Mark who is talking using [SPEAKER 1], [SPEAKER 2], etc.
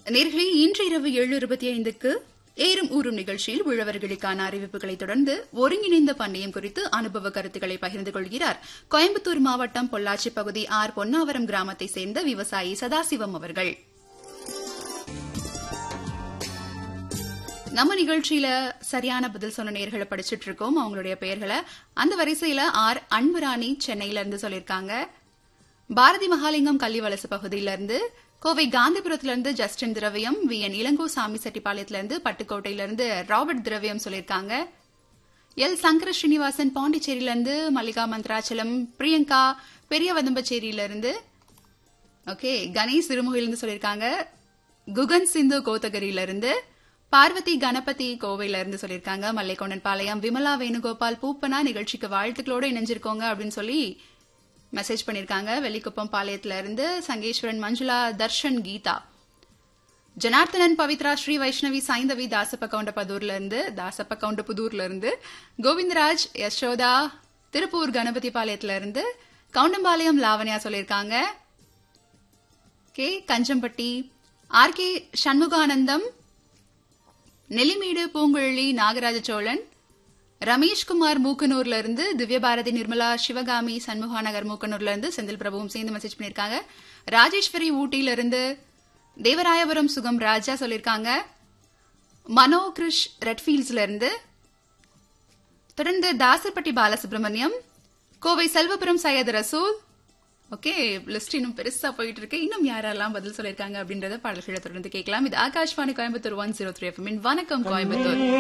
[SPEAKER 1] நேர்களே இன்று இரவு ஏழு இருபத்தி ஐந்துக்கு ஏறும் ஊறும் நிகழ்ச்சியில் உழவர்களுக்கான அறிவிப்புகளை தொடர்ந்து ஒருங்கிணைந்த பண்ணையம் குறித்து அனுபவ கருத்துக்களை பகிர்ந்து கொள்கிறார் கோயம்புத்தூர் மாவட்டம் பொள்ளாச்சி பகுதி ஆர் பொன்னாவரம் கிராமத்தை சேர்ந்த விவசாயி சதாசிவம் அவர்கள் நம்ம நிகழ்ச்சியில சரியான பதில் சொன்ன நேர்களை படிச்சிட்டு இருக்கோம் அவங்களுடைய பெயர்களை அந்த வரிசையில ஆர் அன்புராணி சென்னையில இருந்து சொல்லியிருக்காங்க பாரதி மகாலிங்கம் கள்ளிவலசு பகுதியில இருந்து கோவை காந்திபுரத்துல இருந்து ஜஸ்டின் திரவியம் வி என் இளங்கோ சாமி செட்டிப்பாளையத்துல இருந்து பட்டுக்கோட்டையில இருந்து ராபர்ட் திரவியம் சொல்லியிருக்காங்க எல் சங்கர ஸ்ரீனிவாசன் பாண்டிச்சேரியில இருந்து மல்லிகா மந்த்ராச்சலம் பிரியங்கா பெரிய வதம்பச்சேரியில இருந்து ஓகே கணேஷ் சிறுமுகையிலிருந்து சொல்லியிருக்காங்க குகன் சிந்து கோத்தகிரியில இருந்து பார்வதி கணபதி கோவையில இருந்து சொல்லியிருக்காங்க மல்லைக்கொண்டன் பாளையம் விமலா வேணுகோபால் பூப்பனா நிகழ்ச்சிக்கு வாழ்த்துக்களோடு இணைஞ்சிருக்கோங்க அப்படின்னு சொல்லி மெசேஜ் பண்ணிருக்காங்க வெள்ளிக்குப்பம் பாளையத்துல இருந்து சங்கேஸ்வரன் மஞ்சுளா தர்ஷன் கீதா ஜனார்த்தனன் பவித்ரா ஸ்ரீ வைஷ்ணவி சாய்ந்தவி தாசப்ப கவுண்டபதூர்ல இருந்து தாசப்ப கவுண்டபுதூர்ல இருந்து கோவிந்தராஜ் யசோதா திருப்பூர் கணபதி பாளையத்துல இருந்து கவுண்டம்பாளையம் லாவண்யா சொல்லியிருக்காங்க K Kanjampatti R K Shanmuganandam Nellimedu Poonguzhali Nagaraja Chozhan Rameshkumar மூக்கனூர்ல இருந்து திவ்யபாரதி நிர்மலா சிவகாமி சண்முகா நகர் மூக்கனூர்ல இருந்து செந்தில் பிரபுவும் சேர்ந்து மெசேஜ் பண்ணிருக்காங்க ராஜேஸ்வரி ஊட்டியில இருந்து தேவராயபுரம் சுகம் ராஜா சொல்லிருக்காங்க மனோ கிருஷ் ரெட்ஃபீல்ட்ஸ்ல இருந்து தொடர்ந்து தாசர்பட்டி பாலசுப்ரமணியம் கோவை செல்வபுரம் சையத் ரசூல் ஓகே லிஸ்ட் இன்னும் பெருசா போயிட்டு இருக்கு இன்னும் யாரெல்லாம் பதில் சொல்லிருக்காங்க அப்படின்றத பாடல்களை தொடர்ந்து கேட்கலாம் இது Akashvani Coimbatore one zero three FM வணக்கம் கோயம்புத்தூர்